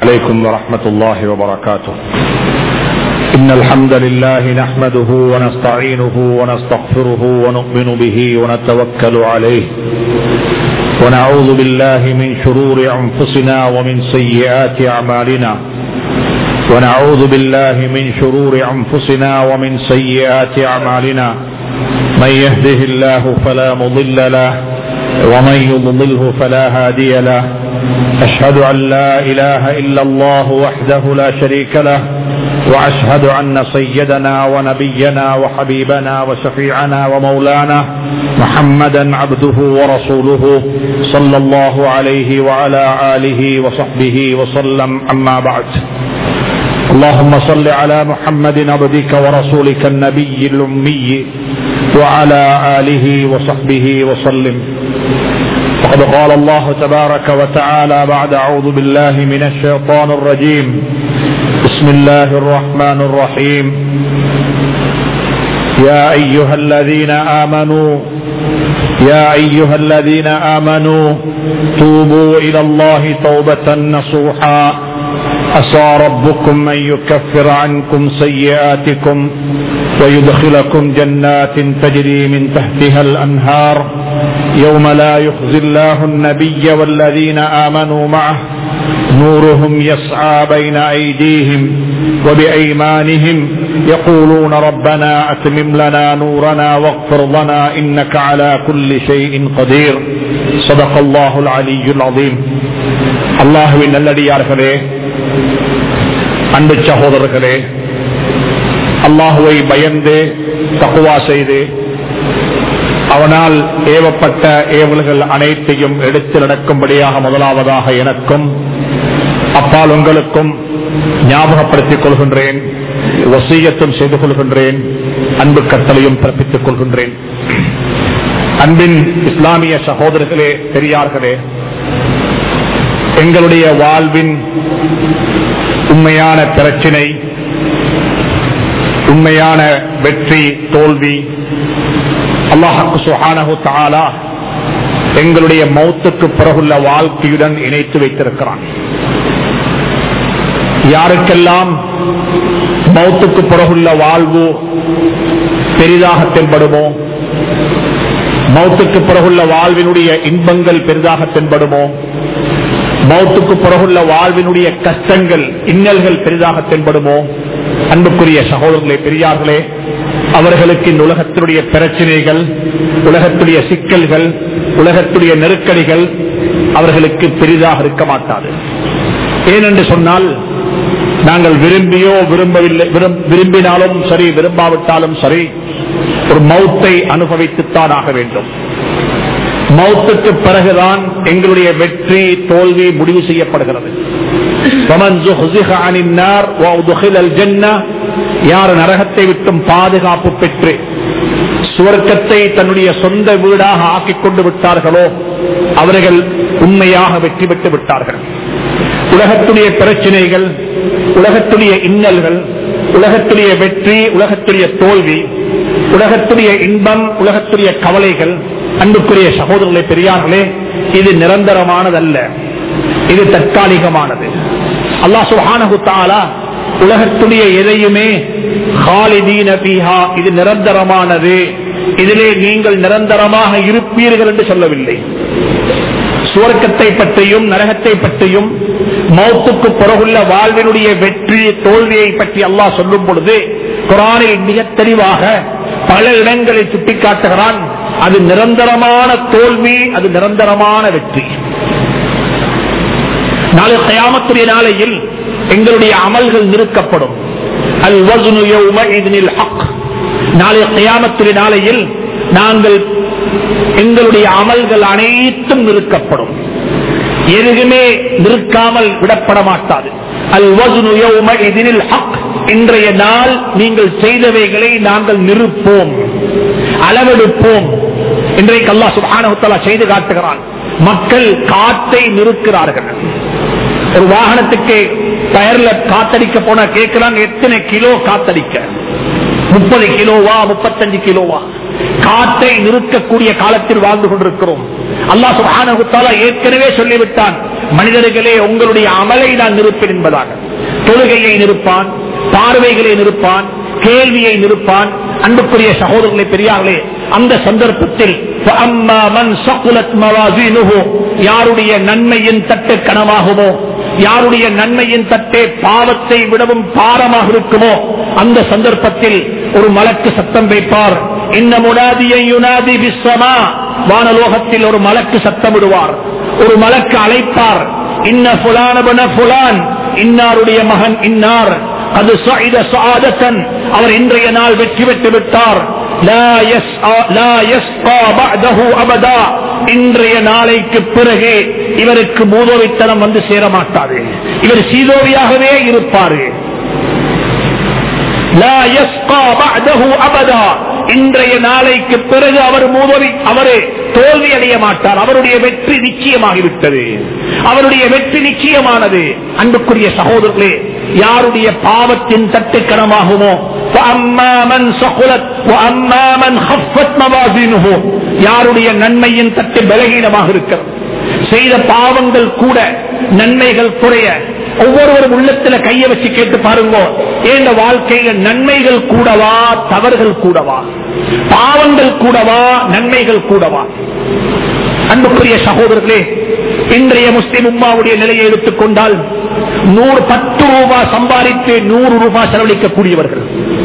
عليكم ورحمة الله وبركاته إن الحمد لله نحمده ونستعينه ونستغفره ونؤمن به ونتوكل عليه ونعوذ بالله من شرور أنفسنا ومن سيئات أعمالنا ونعوذ بالله من شرور أنفسنا ومن سيئات أعمالنا من يهده الله فلا مضل له ومن يضلله فلا هادي له أشهد أن لا إله إلا الله وحده لا شريك له وأشهد أن سيدنا ونبينا وحبيبنا وشفيعنا ومولانا محمدا عبده ورسوله صلى الله عليه وعلى آله وصحبه وسلم أما بعد اللهم صل على محمد عبدك ورسولك النبي الأمي وعلى آله وصحبه وسلم وقد قال الله تبارك وتعالى بعد أعوذ بالله من الشيطان الرجيم بسم الله الرحمن الرحيم يا أيها الذين آمنوا يا أيها الذين آمنوا توبوا إلى الله توبة نصوحا عسى ربكم أن يكفر عنكم سيئاتكم ويدخلكم جنات تجري من تحتها الأنهار يوم لا يخزي الله النبي والذين آمنوا معه نورهم يسعى بين أيديهم وبأيمانهم يقولون ربنا أتمم لنا نورنا واغفر لنا إنك على كل شيء قدير صدق الله العلي العظيم الله إن الذي يعرفه அன்பு சகோதரர்களே அல்லாஹுவை பயந்து தக்குவா செய்து அவனால் ஏவப்பட்ட ஏவல்கள் அனைத்தையும் எடுத்து நடக்கும்படியாக முதலாவதாக எனக்கும் அப்பால் உங்களுக்கும் ஞாபகப்படுத்திக் கொள்கின்றேன் வசீகத்தும் செய்து கொள்கின்றேன் அன்பு கட்டளையும் பிறப்பித்துக் கொள்கின்றேன் அன்பின் இஸ்லாமிய சகோதரர்களே பெரியார்களே எங்களுடைய வாழ்வின் உண்மையான பிரச்சினை உண்மையான வெற்றி தோல்வி அல்லாஹு சுஹானஹு தாலா எங்களுடைய மௌத்துக்கு பிறகுள்ள வாழ்க்கையுடன் இணைத்து வைத்திருக்கிறான் யாருக்கெல்லாம் மௌத்துக்கு பிறகுள்ள வாழ்வு பெரிதாக தென்படுமோ மௌத்துக்கு பிறகுள்ள வாழ்வினுடைய இன்பங்கள் பெரிதாக தென்படுமோ மௌத்துக்கு பிறகுள்ள வாழ்வினுடைய கஷ்டங்கள் இன்னல்கள் பெரிதாக தென்படுமோ அன்புக்குரிய சகோதரர்களே பெரியார்களே அவர்களுக்கு இந்த உலகத்தினுடைய பிரச்சனைகள் உலகத்துடைய சிக்கல்கள் உலகத்துடைய நெருக்கடிகள் அவர்களுக்கு பெரிதாக இருக்க மாட்டாது ஏனென்று சொன்னால் நாங்கள் விரும்பியோ விரும்பவில்லை விரும்பினாலும் சரி விரும்பாவிட்டாலும் சரி ஒரு மௌத்தை அனுபவித்துத்தான் ஆக வேண்டும் மௌத்துக்கு பிறகுதான் எங்களுடைய வெற்றி தோல்வி முடிவு செய்யப்படுகிறது யார் நரகத்தை விட்டும் பாதுகாப்பு பெற்று சுவர்க்கத்தை தன்னுடைய சொந்த வீடாக ஆக்கிக் கொண்டு விட்டார்களோ அவர்கள் உண்மையாக வெற்றி பெற்று விட்டார்கள் உலகத்துடைய பிரச்சனைகள் உலகத்துடைய இன்னல்கள் உலகத்துடைய வெற்றி உலகத்துடைய தோல்வி உலகத்துடைய இன்பம் உலகத்துடைய கவலைகள் அன்புக்குரிய சகோதரர்களே பெரியார்களே இது நிரந்தரமானதல்ல இது தற்காலிகமானது அல்லா சுஹானு தாலா உலகத்துடைய எதையுமே இது நிரந்தரமானது இதிலே நீங்கள் நிரந்தரமாக இருப்பீர்கள் என்று சொல்லவில்லை சுவர்க்கத்தை பற்றியும் நரகத்தை பற்றியும் மௌத்துக்கு பிறகுள்ள வாழ்வினுடைய வெற்றி தோல்வியை பற்றி அல்லாஹ் சொல்லும் பொழுது குரானில் மிக தெளிவாக பல இடங்களை சுட்டிக்காட்டுகிறான் அது நிரந்தரமான தோல்வி அது நிரந்தரமான வெற்றி நாளை கயாமத்துடைய நாளையில் எங்களுடைய அமல்கள் நிறுக்கப்படும் அல் நாளை கயாமத்துடைய நாளையில் நாங்கள் எங்களுடைய அமல்கள் அனைத்தும் நிறுக்கப்படும் எதுவுமே நிற்காமல் விடப்பட மாட்டாது அல் வசுனில் ஹக் இன்றைய நாள் நீங்கள் செய்தவைகளை நாங்கள் நிறுப்போம் அளவெடுப்போம் இன்றைக்கு அல்லா சுபானகுத்தலா செய்து காட்டுகிறான் மக்கள் காற்றை நிறுக்கிறார்கள் ஒரு வாகனத்துக்கு டயர்ல காத்தடிக்க போனா கேட்கிறாங்க எத்தனை கிலோ காத்தடிக்க முப்பது கிலோவா முப்பத்தஞ்சு கிலோவா காற்றை நிறுத்தக்கூடிய காலத்தில் வாழ்ந்து கொண்டிருக்கிறோம் அல்லாஹ் சுப்ஹானஹு தஆலா ஏற்கனவே சொல்லிவிட்டான் மனிதர்களே உங்களுடைய அமலை நான் நிறுப்பேன் என்பதாக தொழுகையை நிறுப்பான் பார்வைகளை நிறுப்பான் கேள்வியை நிறுப்பான் அன்புக்குரிய சகோதரர்களை பெரியார்களே அந்த சந்தர்ப்பத்தில் فَأَمَّا مَنْ ثَقُلَتْ مَوَازِينُهُ யாருடைய நன்மையின் தட்டு கனமாகுமோ யாருடைய நன்மையின் தட்டே பாவத்தை விடவும் பாரமாக இருக்குமோ அந்த சந்தர்ப்பத்தில் ஒரு மலக்கு சத்தம் வைப்பார் இன்ன முனாதியை யுனாதி விஸ்வமா வானலோகத்தில் ஒரு மலக்கு சத்தமிடுவார் ஒரு மலக்கு அழைப்பார் இன்ன புலானபன புலான் இன்னாருடைய மகன் இன்னார் அது சஇத சஆதத்தன் அவர் இன்றைய நாள் வெற்றி பெற்று விட்டார் லா யஸ்ஆ- லா யஸ்கா பஅதஹு அபதா. இன்றைய நாளைக்கு பிறகு இவருக்கு மூதோவித்தனம் வந்து சேர மாட்டாது இவர் சீதோவியாகவே இருப்பாரு லா யஸ்கா பஅதஹு அபதா. இன்றைய நாளைக்கு பிறகு அவர் மூதவி அவரு தோல்வி அடைய மாட்டார் அவருடைய வெற்றி நிச்சயமாகிவிட்டது அவருடைய வெற்றி நிச்சயமானது அன்புக்குரிய சகோதரர்களே யாருடைய பாவத்தின் தட்டுக்கணமாகுமோ فَأَمَّا مَنْ ثَقُلَتْ وَأَمَّا مَنْ خَفَّتْ مَوَازِينُهُ யாருடைய நன்மையின் தட்டு பலகீனமாக இருக்கிறது செய்த பாவங்கள் கூட நன்மைகள் குறைய ஒவ்வொருவரும் உள்ளத்துல கைய வச்சு கேட்டு பாருங்க என் வாழ்க்கையில நன்மைகள் கூடவா தவறுகள் கூடவா பாவங்கள் கூடவா நன்மைகள் கூடவா அன்புக்குரிய சகோதரர்களே இன்றைய முஸ்லிம் உம்மாவுடைய நிலையை எடுத்துக் கொண்டால் நூறு பத்து ரூபாய் சம்பாதித்து நூறு ரூபாய் செலவழிக்கக்கூடியவர்கள்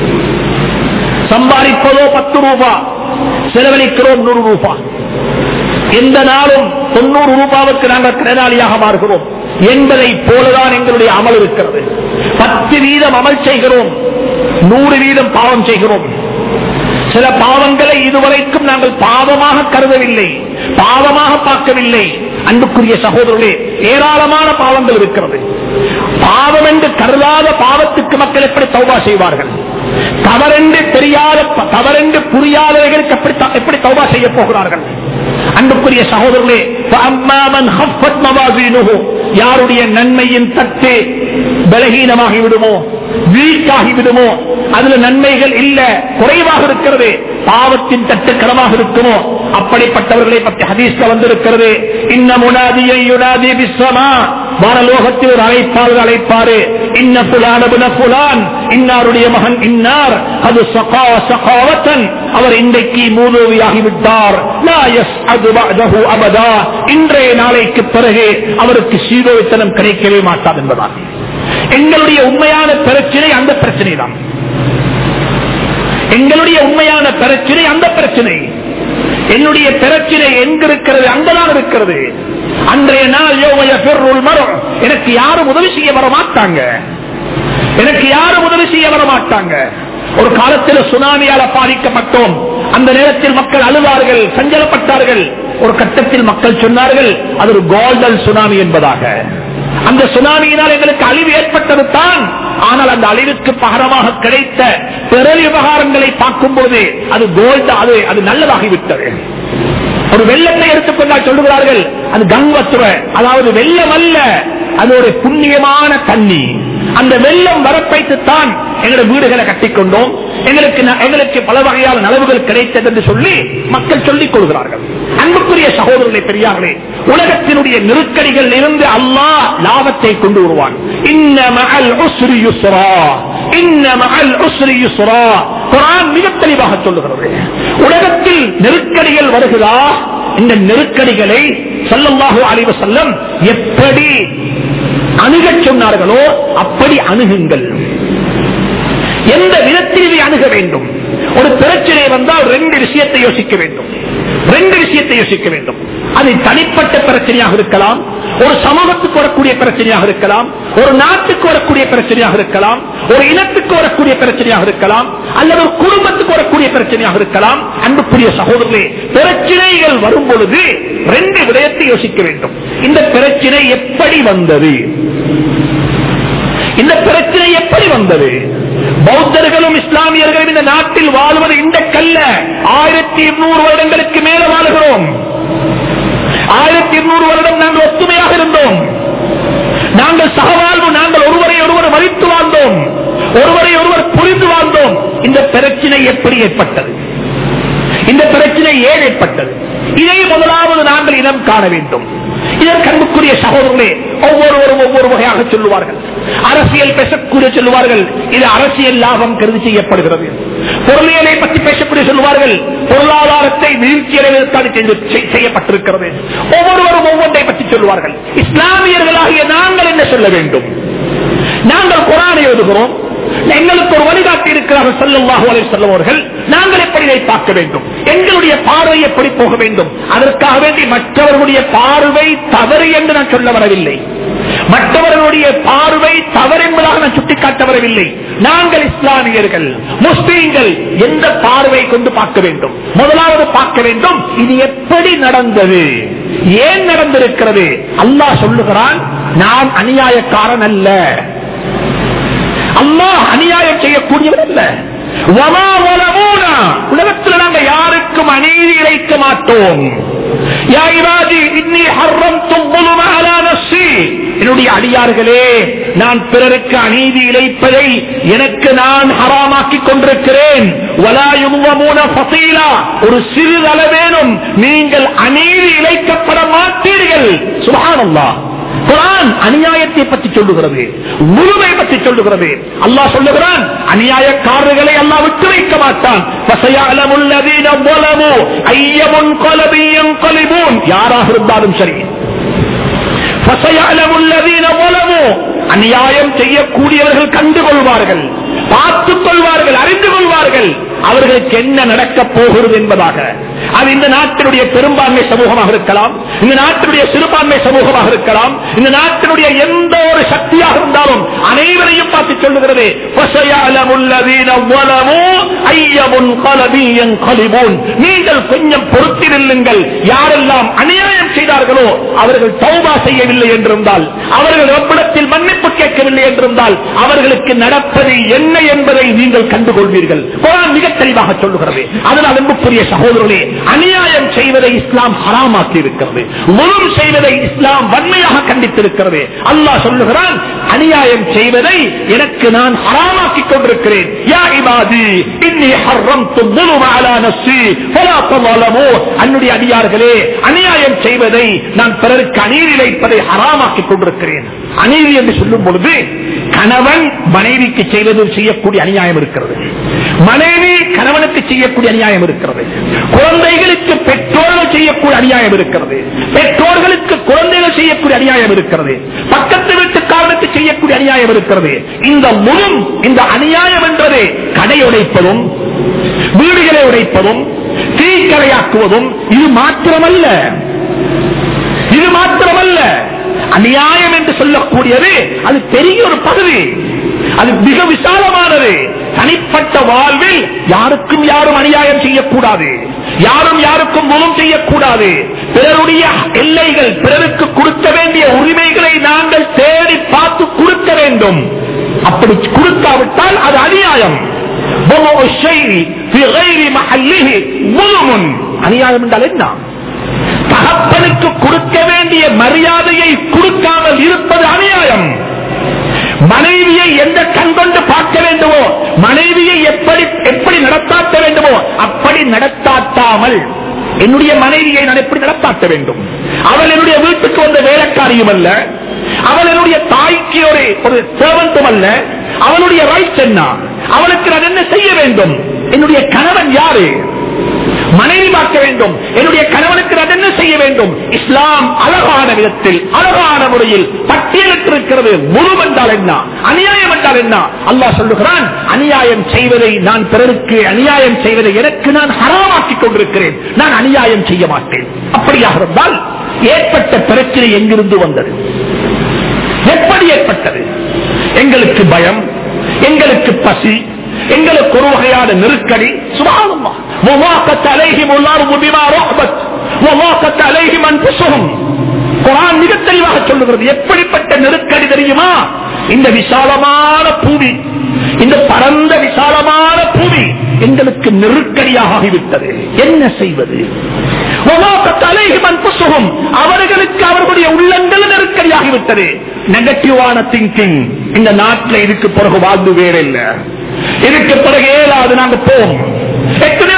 சம்பாதிப்பதோ பத்து ரூபாய் செலவழிக்கிறோம் நூறு ரூபாய் எந்த நாளும் தொண்ணூறு ரூபாவுக்கு நாங்கள் கடனாளியாக மாறுகிறோம் என்பதை போலதான் எங்களுடைய அமல் இருக்கிறது பத்து வீதம் அமல் செய்கிறோம் நூறு வீதம் பாவம் செய்கிறோம் சில பாவங்களை இதுவரைக்கும் நாங்கள் பாவமாக கருதவில்லை பாவமாக பார்க்கவில்லை அன்புக்குரிய சகோதரர்களே ஏராளமான பாவங்கள் இருக்கிறது பாவம் என்று கருதாத பாவத்துக்கு மக்கள் எப்படி தௌபா செய்வார்கள் தவறென்று தெரியாத தவறென்று புரியாதவர்களுக்கு எப்படி த- எப்படி தௌபா செய்ய போகிறார்கள் அன்புக்குரிய சகோதரர்களே فَأَمَّا مَنْ خَفَّتْ مَوَازِينُهُ யாருடைய நன்மையின் தட்டு பலகீனமாகி விடுமோ வீக்காகி விடுமோ அதுல நன்மைகள் இல்ல குறைவாக இருக்கிறது பாவத்தின் தட்டு கடமாக இருக்குமோ அப்படிப்பட்டவர்களை பற்றி ஹதீஸ்ல வந்திருக்கிறது இன்ன முனாதியை யுனாதி விஸ்வமா வானலோகத்தில் ஒரு அழைப்பாளர் அழைப்பாரு இன்ன புலானபுன புலான் இன்னாருடைய மகன் இன்னார் அது சகா சகாவத்தன் அவர் இன்றைக்கு மூதோவியாகிவிட்டார் லா யஸ்அது பஅதஹு அபதா இன்றைய நாளைக்கு பிறகு அவருக்கு சீதோவித்தனம் கிடைக்கவே மாட்டாது என்பதான் எங்களுடைய உண்மையான பிரச்சனை அந்த பிரச்சனை தான் எங்களுடைய உண்மையான பிரச்சனை அந்த பிரச்சனை என்னுடைய பிரச்சனை எங்க இருக்கிறது அங்கதான் இருக்கிறது அன்றைய நாள் யோமய பெருள் மரம் எனக்கு யாரும் உதவி செய்ய வர மாட்டாங்க எனக்கு யாரும் உதவி செய்ய வர மாட்டாங்க ஒரு காலத்தில் சுனாமியால பாதிக்கப்பட்டோம் அந்த நேரத்தில் மக்கள் அழுவார்கள் சஞ்சலப்பட்டார்கள் ஒரு கட்டத்தில் மக்கள் சொன்னார்கள் அது ஒரு கோல்டன் சுனாமி என்பதாக அந்த சுனாமியினால் எங்களுக்கு அழிவு ஏற்பட்டது தான் ஆனால் அந்த அழிவுக்கு பகரமாக கிடைத்த பிறல் விவகாரங்களை பார்க்கும்போது அது கோல்டு அது அது நல்லதாகிவிட்டது ஒரு வெள்ளத்தை எடுத்துக்கொண்டால் சொல்லுகிறார்கள் அது கங்கத்துவ அதாவது வெள்ளம் அல்ல அது ஒரு புண்ணியமான தண்ணி அந்த வெள்ளம் வரப்பைத்துத்தான் எங்களுடைய வீடுகளை கட்டிக்கொண்டோம் எங்களுக்கு ந- எங்களுக்கு பல வகையான நலவுகள் கிடைத்தது என்று சொல்லி மக்கள் சொல்லிக் கொள்கிறார்கள் அன்புக்குரிய சகோதரர்களை பெரியார்களே உலகத்தினுடைய நெருக்கடிகள் இருந்து அல்லாஹ் லாபத்தை கொண்டு வருவான் இன்ன மகள் உஸ்ரி யுஸ்ரா இன்ன மகள் உஸ்ரி யுஸ்ரா குரான் மிக தெளிவாக சொல்லுகிறது உலகத்தில் நெருக்கடிகள் வருகிறா இந்த நெருக்கடிகளை ஸல்லல்லாஹு அலைஹி வஸல்லம் எப்படி அணுகச் சொன்னார்களோ அப்படி அணுகுங்கள் எந்த விதத்தில் இதை அணுக வேண்டும் ஒரு பிரச்சனை வந்தால் ரெண்டு விஷயத்தை யோசிக்க வேண்டும் ரெண்டு விஷயத்தை யோசிக்க வேண்டும் அது தனிப்பட்ட பிரச்சனையாக இருக்கலாம் ஒரு சமூகத்துக்கு வரக்கூடிய பிரச்சனையாக இருக்கலாம் ஒரு நாட்டுக்கு வரக்கூடிய பிரச்சனையாக இருக்கலாம் ஒரு இனத்துக்கு வரக்கூடிய பிரச்சனையாக இருக்கலாம் அல்லது ஒரு குடும்பத்துக்கு வரக்கூடிய பிரச்சனையாக இருக்கலாம் அன்புக்குரிய சகோதரர்களே பிரச்சனைகள் வரும் பொழுது ரெண்டு விடயத்தை யோசிக்க வேண்டும் இந்த பிரச்சனை எப்படி வந்தது இந்த பிரச்சனை எப்படி வந்தது பௌத்தர்களும் இஸ்லாமியர்களும் இந்த நாட்டில் வாழ்வது இன்றைக்கல்ல ஆயிரத்தி இருநூறு வருடங்களுக்கு மேல வாழுகிறோம் ஆயிரத்தி இருநூறு வருடம் நாங்கள் ஒத்துமையாக இருந்தோம் நாங்கள் சகவாழ்வு நாங்கள் ஒருவரை ஒருவர் மதித்து வாழ்ந்தோம் ஒருவரை ஒருவர் புரிந்து வாழ்ந்தோம் இந்த பிரச்சனை எப்படி ஏற்பட்டது பிரச்சனை ஏன் ஏற்பட்டது இதை முதலாவது நாங்கள் இனம் காண வேண்டும் இதற்கு அன்புக்குரிய சகோதரர்களே ஒவ்வொருவரும் ஒவ்வொரு வகையாக சொல்லுவார்கள் அரசியல் பேசக்கூடிய சொல்லுவார்கள் இது அரசியல் லாபம் கருதி செய்யப்படுகிறது பொருளியலை பற்றி பேசக்கூடிய சொல்லுவார்கள் பொருளாதாரத்தை வீழ்ச்சியடைவதற்காக செய்து- செய்- செய்யப்பட்டிருக்கிறது ஒவ்வொருவரும் ஒவ்வொன்றை பற்றி சொல்லுவார்கள் இஸ்லாமியர்களாகிய நாங்கள் என்ன சொல்ல வேண்டும் நாங்கள் குரானை எழுதுகிறோம் எங்களுக்கு ஒரு வழிகாட்டி இருக்கிறார்கள் செல்லவாக செல்லவர்கள் நாங்கள் எப்படி இதை பார்க்க வேண்டும் எங்களுடைய பார்வை எப்படி போக வேண்டும் அதற்காக வேண்டி மற்றவர்களுடைய பார்வை தவறு என்று நான் சொல்ல வரவில்லை மற்றவர்களுடைய பார்வை தவறு என்பதாக நான் சுட்டிக்காட்ட வரவில்லை நாங்கள் இஸ்லாமியர்கள் முஸ்லீம்கள் எந்த பார்வை கொண்டு பார்க்க வேண்டும் முதலாவது பார்க்க வேண்டும் இது எப்படி நடந்தது ஏன் நடந்திருக்கிறது அல்லாஹ் சொல்லுகிறான் நான் அநியாயக்காரன் அல்ல அல்லாஹ் அநியாயம் செய்யக்கூடியவர் அல்ல வமா வலமூனா. உலகத்தில் நாங்க யாருக்கும் அநீதி இழைக்க மாட்டோம் யா இபாதி, இன்னி ஹர்ரம்தும் ظلم على نفسي. என்னுடைய அடியார்களே நான் பிறருக்கு அநீதி இழைப்பதை எனக்கு நான் ஹராமாக்கிக் கொண்டிருக்கிறேன் வலா யுظلمون فصيلا. ஒரு சிறிதளவேனும் நீங்கள் அநீதி இழைக்கப்பட மாட்டீர்கள் சுபஹானல்லாஹ் குரான் அநியாயத்தை பற்றி சொல்லுகிறது முழுமை பற்றி சொல்லுகிறது அல்லாஹ் சொல்லுகிறான் அநியாயக்காரர்களை அல்லாஹ் விட்டு வைக்க மாட்டான் فَسَيَعْلَمُ الَّذِينَ ظَلَمُوا أَيَّ مُنْقَلَبٍ يَنْقَلِبُونَ யாராக இருந்தாலும் சரி فَسَيَعْلَمُ الَّذِينَ ظَلَمُوا அநியாயம் செய்யக்கூடியவர்கள் கண்டுகொள்வார்கள் பார்த்துக் கொள்வார்கள் அறிந்து கொள்வார்கள் அவர்களுக்கு என்ன நடக்கப் போகிறது என்பதாக அது இந்த நாட்டினுடைய பெரும்பான்மை சமூகமாக இருக்கலாம் இந்த நாட்டினுடைய சிறுபான்மை சமூகமாக இருக்கலாம் இந்த நாட்டினுடைய எந்த ஒரு சக்தியாக இருந்தாலும் அனைவரையும் பார்த்து சொல்லுகிறது فَسَيَعْلَمُ الَّذِينَ ظَلَمُوا أَيَّ مُنْقَلَبٍ يَنْقَلِبُونَ. நீங்கள் கொஞ்சம் பொறுத்திருங்கள் யாரெல்லாம் அநியாயம் செய்தார்களோ அவர்கள் தௌபா செய்யவில்லை என்றிருந்தால் அவர்கள் ரப்பிடத்தில் மன்னிப்பு கேட்கவில்லை என்றிருந்தால் அவர்களுக்கு நடப்பது என்ன என்பதை நீங்கள் கண்டுகொள்வீர்கள் குரான் மிக தெளிவாக சொல்லுகிறது அதனால் அன்புக்குரிய சகோதரர்களே அநியாயம் செய்வதை இஸ்லாம் ஹராமாக்கி இருக்கிறது முழு செய்வதை இஸ்லாம் வன்மையாக கண்டித்திருக்கிறது அல்லாஹ் சொல்லுகிறான் அநியாயம் செய்வதை எனக்கு நான் ஹராமாக்கி கொண்டிருக்கிறேன் யா இபாதி இன்னி ஹர்ரம்து ظلم على نفسي فلا تظلموا என்னுடைய அடியார்களே அநியாயம் செய்வதை நான் பிறருக்கு அநீதி இழைப்பதை ஹராமாக்கி கொண்டிருக்கிறேன் அநீதி என்று சொல்லும் பொழுது கணவன் மனைவிக்கு செய்வது செய்யக்கூடிய அநியாயம் இருக்கிறது மனைவி கணவனுக்கு செய்யக்கூடிய அநியாயம் இருக்கிறது குழந்தைகளுக்கு பெற்றோர்கள் செய்யக்கூடிய அநியாயம் இருக்கிறது பெற்றோர்களுக்கு குழந்தைகள் செய்யக்கூடிய அநியாயம் இருக்கிறது பக்கத்து வீட்டுக்காரனுக்கு செய்யக்கூடிய அநியாயம் இருக்கிறது இந்த முழு இந்த அநியாயம் என்பது கடை உடைப்பதும் வீடுகளை உடைப்பதும் தீக்கரையாக்குவதும் இது மாத்திரமல்ல இது மாத்திரமல்ல அநியாயம் என்று சொல்லக்கூடியது அது பெரிய ஒரு பகுதி அது மிக விசாலமானது தனிப்பட்ட வாழ்வில் யாருக்கும் யாரும் அநியாயம் செய்யக்கூடாது யாரும் யாருக்கும் மூலம் செய்யக்கூடாது பிறருடைய எல்லைகள் பிறருக்கு கொடுக்க வேண்டிய உரிமைகளை நாங்கள் தேடி பார்த்து கொடுக்க வேண்டும் அப்படி கொடுக்காவிட்டால் அது அநியாயம் وضع الشيء في غير محله ظلم. அநியாயம் என்றால் என்ன தகப்பனுக்கு கொடுக்க வேண்டிய மரியாதையை கொடுக்காமல் இருப்பது அநியாயம் மனைவியை எந்த கண் கொண்டு பார்க்க வேண்டுமோ மனைவியை எப்படி எப்படி நடத்தாட்ட வேண்டுமோ அப்படி நடத்தாட்டாமல் என்னுடைய மனைவியை நான் எப்படி நடத்தாட்ட வேண்டும் அவள் என்னுடைய வீட்டுக்கு வந்த வேலைக்காரியும் அல்ல அவள் என்னுடைய தாய்க்கு ஒரு ஒரு சேவந்தும் அல்ல அவளுடைய ரைட்ஸ் என்ன அவளுக்கு நான் என்ன செய்ய வேண்டும் என்னுடைய கணவன் யாரு மனைவி பார்க்க வேண்டும் என்னுடைய கணவனுக்கு நான் என்ன செய்ய வேண்டும் இஸ்லாம் அழகான விதத்தில் அழகான முறையில் பட்டியலிட்டிருக்கிறது முழு என்றால் என்ன அநியாயம் என்றால் என்ன அல்லாஹ் சொல்லுகிறான் அநியாயம் செய்வதை நான் பிறருக்கு அநியாயம் செய்வதை எனக்கு நான் ஹராமாக்கிக் கொண்டிருக்கிறேன் நான் அநியாயம் செய்ய மாட்டேன் அப்படியாக இருந்தால் ஏற்பட்ட பிரச்சனை எங்கிருந்து வந்தது எப்படி ஏற்பட்டது எங்களுக்கு பயம் எங்களுக்கு பசி எங்களுக்கு ஒரு வகையான நெருக்கடி சுபாவமா குரான் மிக தெளிவாக சொல்லுகிறது எப்படிப்பட்ட நெருக்கடி தெரியுமா இந்த விசாலமான பூமி இந்த பரந்த விசாலமான பூமி எங்களுக்கு நெருக்கடியாக ஆகிவிட்டது என்ன செய்வது அவர்களுக்கு அவர்களுடைய உள்ளங்கள் நெருக்கடியாகிவிட்டது நெகட்டிவான திங்கிங் இந்த நாட்டில் இதுக்கு பிறகு வாழ்ந்து வேற இல்ல இதுக்கு பிறகு ஏழாவது நாங்க போவோம் எத்தனையோ பேர் முடிவு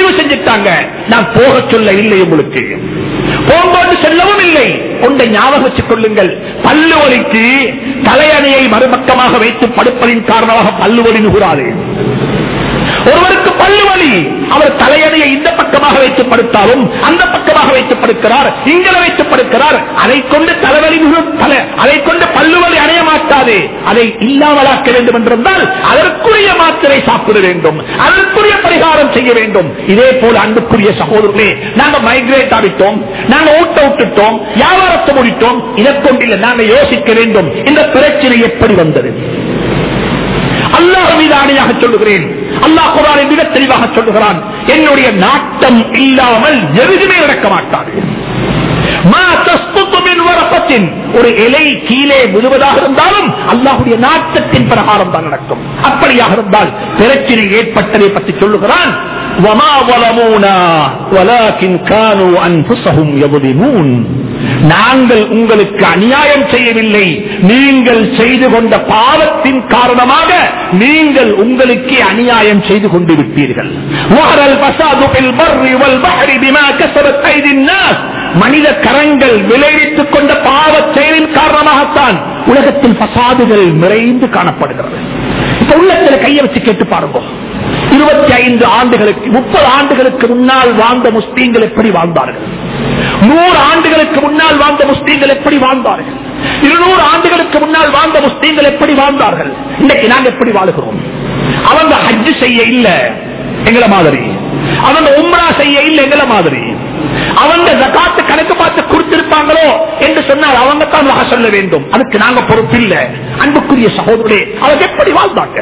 முடிவு செஞ்சுட்டாங்க நான் போக சொல்ல இல்லை உங்களுக்கு போகும்போது செல்லவும் இல்லை ஒன்றை ஞாபகம் வச்சுக் கொள்ளுங்கள் பல்லு வலிக்கு தலையணையை மறுபக்கமாக வைத்து படுப்பதின் காரணமாக பல்லு வலி நுகுறாது ஒருவருக்கு பல்லு வலி அவர் தலையணையை இந்த பக்கமாக வைத்து படுத்தாலும் அந்த பக்கமாக வைத்து படுக்கிறார் இங்கே வைத்து படுக்கிறார் அதை கொண்டு தலைவலி மிகு- தலை அதை கொண்டு பல்லு வலி அடைய மாட்டாது அதை இல்லாமலாக்க வேண்டும் என்றிருந்தால் அதற்குரிய மாத்திரை சாப்பிட வேண்டும் அதற்குரிய பரிகாரம் செய்ய வேண்டும் இதே போல அன்புக்குரிய சகோதரர்களே நாங்க மைக்ரேட் ஆகிட்டோம் நாங்க ஊட்ட விட்டுட்டோம் வியாபாரத்தை முடித்தோம் இதை கொண்டில்லை நாங்க யோசிக்க வேண்டும் இந்த பிரச்சனை எப்படி வந்தது அல்லாஹ் மீது ஆணையாக சொல்லுகிறேன் அல்லாஹ் குரானை மிக தெளிவாக சொல்லுகிறான் என்னுடைய நாட்டம் இல்லாமல் எதுவுமே நடக்க மாட்டாது மா தஸ்புத்து மின் வரப்பத்தின் ஒரு இலை கீழே விழுவதாக இருந்தாலும் அல்லாஹுடைய நாட்டத்தின் பிரகாரம் தான் நடக்கும் அப்படியாக இருந்தால் பிரச்சனை ஏற்பட்டதை பற்றி சொல்லுகிறான் وَمَا ظَلَمُونَا وَلَكِنْ كَانُوا أَنفُسَهُمْ يَظْلِمُونَ நாங்கள் உங்களுக்கு அநியாயம் செய்யவில்லை நீங்கள் செய்து கொண்ட பாவத்தின் காரணமாக நீங்கள் உங்களுக்கு அநியாயம் செய்து கொண்டு விட்டீர்கள் وَهَرَ الْفَسَادُ فِي الْبَرِّ وَالْبَحْرِ بِمَا كَسَبَتْ أَيْدِي النَّاسِ மனித கரங்கள் விளைவித்துக் கொண்ட பாவ செயலின் காரணமாகத்தான் உலகத்தில் பசாதுகள் நிறைந்து காணப்படுகிறது இப்ப உள்ளத்தில் கையை வச்சு கேட்டு பாருங்க இருபத்தி ஐந்து ஆண்டுகளுக்கு முப்பது ஆண்டுகளுக்கு முன்னால் வாழ்ந்த முஸ்லீம்கள் எப்படி வாழ்ந்தார்கள் நூறு ஆண்டுகளுக்கு முன்னால் வாழ்ந்த முஸ்லீம்கள் எப்படி வாழ்ந்தார்கள் இருநூறு ஆண்டுகளுக்கு முன்னால் வாழ்ந்த முஸ்லீம்கள் எப்படி வாழ்ந்தார்கள் இன்னைக்கு நாங்க எப்படி வாழுகிறோம் அவங்க ஹஜ்ஜு செய்ய இல்ல எங்களை மாதிரி அவங்க உம்ரா செய்ய இல்ல எங்களை மாதிரி அவங்க ஜகாத்து கணக்கு பார்த்து கொடுத்திருப்பாங்களோ என்று சொன்னால் அவங்க தான் வகை சொல்ல வேண்டும் அதுக்கு நாங்க பொறுப்பில்லை அன்புக்குரிய சகோதரே அவங்க எப்படி வாழ்ந்தாங்க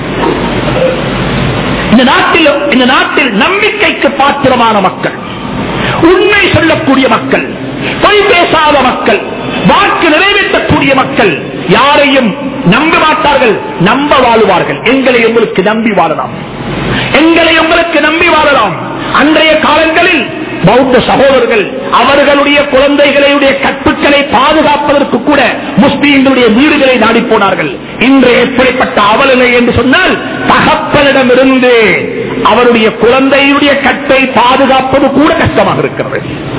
இந்த நாட்டில் இந்த நாட்டில் நம்பிக்கைக்கு பாத்திரமான மக்கள் உண்மை சொல்லக்கூடிய மக்கள் பொய் பேசாத மக்கள் வாக்கு நிறைவேற்றக்கூடிய மக்கள் யாரையும் நம்ப மாட்டார்கள் நம்ப வாழுவார்கள் எங்களை உங்களுக்கு நம்பி வாழலாம் எங்களை உங்களுக்கு நம்பி வாழலாம் அன்றைய காலங்களில் பௌத்த சகோதரர்கள் அவர்களுடைய குழந்தைகளுடைய கற்புக்களை பாதுகாப்பதற்கு கூட முஸ்லீம்களுடைய வீடுகளை நாடி போனார்கள் இன்று எப்படிப்பட்ட அவலநிலை என்று சொன்னால் தகப்பனிடமிருந்து அவருடைய குழந்தையுடைய கற்பை பாதுகாப்பது கூட கஷ்டமாக இருக்கிறது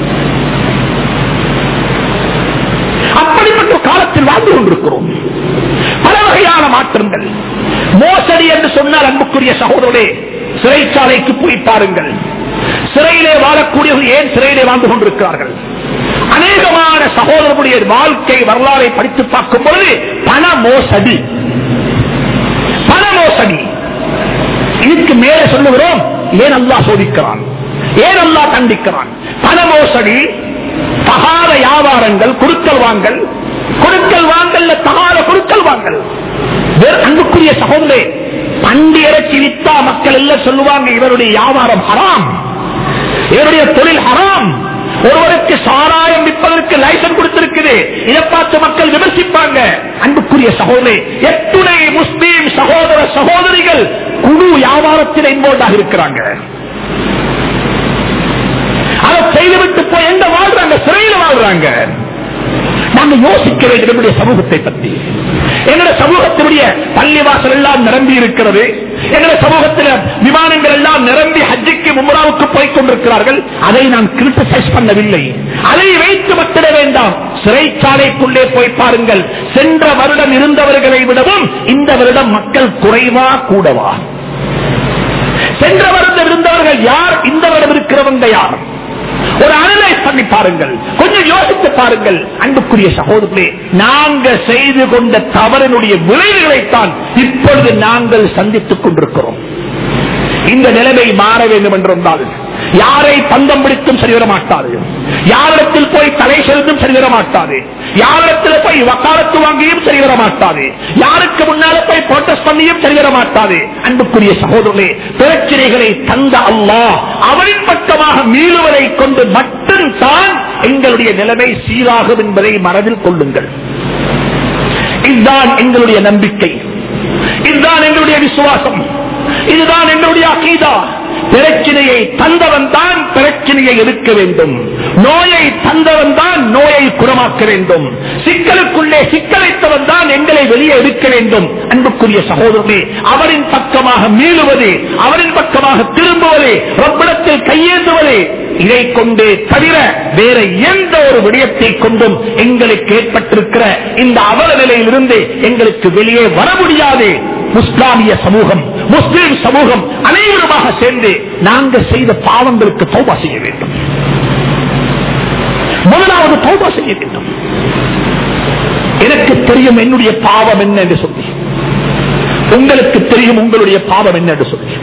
அப்படிப்பட்ட காலத்தில் வாழ்ந்து கொண்டிருக்கிறோம் பல வகையான மாற்றங்கள் மோசடி என்று சொன்னால் அன்புக்குரிய சகோதரே சிறைச்சாலைக்கு போய் பாருங்கள் சிறையிலே வாழக்கூடியவர்கள் ஏன் சிறையிலே வாழ்ந்து கொண்டிருக்கிறார்கள் அநேகமான சகோதரர்களுடைய வாழ்க்கை வரலாறை படித்து பார்க்கும் பொழுது பண மோசடி பண மோசடி இதுக்கு மேலே சொல்லுகிறோம் ஏன் அல்லா சோதிக்கிறான் ஏன் அல்லா கண்டிக்கிறான் பண மோசடி தகாத வியாபாரங்கள் குடுக்கல் வாங்கல் கொடுக்கல் வாங்கல்ல தகாத கொடுக்கல் வாங்கல் வேறு அன்புக்குரிய சகோதரே பண்டி இறைச்சி வித்தா மக்கள் எல்லாம் சொல்லுவாங்க இவருடைய வியாபாரம் ஹராம் இவருடைய தொழில் ஹராம் ஒருவருக்கு சாராயம் விற்பதற்கு லைசன்ஸ் கொடுத்திருக்குது இதை பார்த்து மக்கள் விமர்சிப்பாங்க அன்புக்குரிய சகோதரி எத்துணை முஸ்லீம் சகோதர சகோதரிகள் குழு வியாபாரத்தில் இன்வால்வ் இருக்கிறாங்க அதை செய்துவிட்டு போய் எங்க வாழ்றாங்க சிறையில் வாழ்றாங்க நாங்க யோசிக்க வேண்டும் நம்முடைய சமூகத்தை பற்றி எங்களுடைய சமூகத்தினுடைய பள்ளிவாசல் எல்லாம் நிரம்பி இருக்கிறது எங்களுடைய சமூகத்தில் விமானங்கள் எல்லாம் நிரம்பி ஹஜ்ஜிக்கு மும்ராவுக்கு போய் கொண்டிருக்கிறார்கள் அதை நான் கிரிட்டிசைஸ் பண்ணவில்லை அதை வைத்து மத்திட வேண்டாம் சிறைச்சாலைக்குள்ளே போய் பாருங்கள் சென்ற வருடம் இருந்தவர்களை விடவும் இந்த வருடம் மக்கள் குறைவா கூடவா சென்ற வருடம் இருந்தவர்கள் யார் இந்த வருடம் இருக்கிறவங்க யார் ஒரு அனலைஸ் பண்ணி பாருங்கள் கொஞ்சம் யோசித்து பாருங்கள் அன்புக்குரிய சகோதரர்களே நாங்க செய்து கொண்ட தவறினுடைய விளைவுகளைத்தான் இப்பொழுது நாங்கள் சந்தித்துக் கொண்டிருக்கிறோம் இந்த நிலைமை மாற வேண்டும் என்றிருந்தால் யாரை பந்தம் பிடித்தும் சரிவர மாட்டாது யாரிடத்தில் போய் தலை செலுத்தும் சரிவர மாட்டாது யாரிடத்தில் போய் வக்காலத்து வாங்கியும் சரிவர மாட்டாது யாருக்கு முன்னால போய் போட்டஸ் பண்ணியும் சரிவர மாட்டாது அன்புக்குரிய சகோதரர்களே பிரச்சனைகளை தந்த அல்லாஹ் அவரின் பக்கமாக மீளுவதை கொண்டு மட்டும்தான் எங்களுடைய நிலைமை சீராகும் என்பதை மனதில் கொள்ளுங்கள் இதுதான் எங்களுடைய நம்பிக்கை இதுதான் எங்களுடைய விசுவாசம் இதுதான் என்னுடைய அகீதா பிரச்சனையை தந்தவன் தான் பிரச்சனையை எடுக்க வேண்டும் நோயை தந்தவன் தான் நோயை குணமாக்க வேண்டும் சிக்கலுக்குள்ளே சிக்கலைத்தவன் தான் எங்களை வெளியே எடுக்க வேண்டும் அன்பு அன்புக்குரிய சகோதரர்களே அவரின் பக்கமாக மீளுவது அவரின் பக்கமாக திரும்புவது ரப்பிடத்தில் கையேந்துவது இதை கொண்டு தவிர வேற எந்த ஒரு விடயத்தை கொண்டும் எங்களுக்கு ஏற்பட்டிருக்கிற இந்த அவல நிலையிலிருந்து எங்களுக்கு வெளியே வர முடியாது முஸ்லாமிய சமூகம் முஸ்லிம் சமூகம் அனைவருமாக சேர்ந்து நாங்கள் செய்த பாவங்களுக்கு தௌபா செய்ய வேண்டும் முதலாவது தௌபா செய்ய வேண்டும் எனக்கு தெரியும் என்னுடைய பாவம் என்ன என்று சொல்லி உங்களுக்கு தெரியும் உங்களுடைய பாவம் என்ன என்று சொல்லி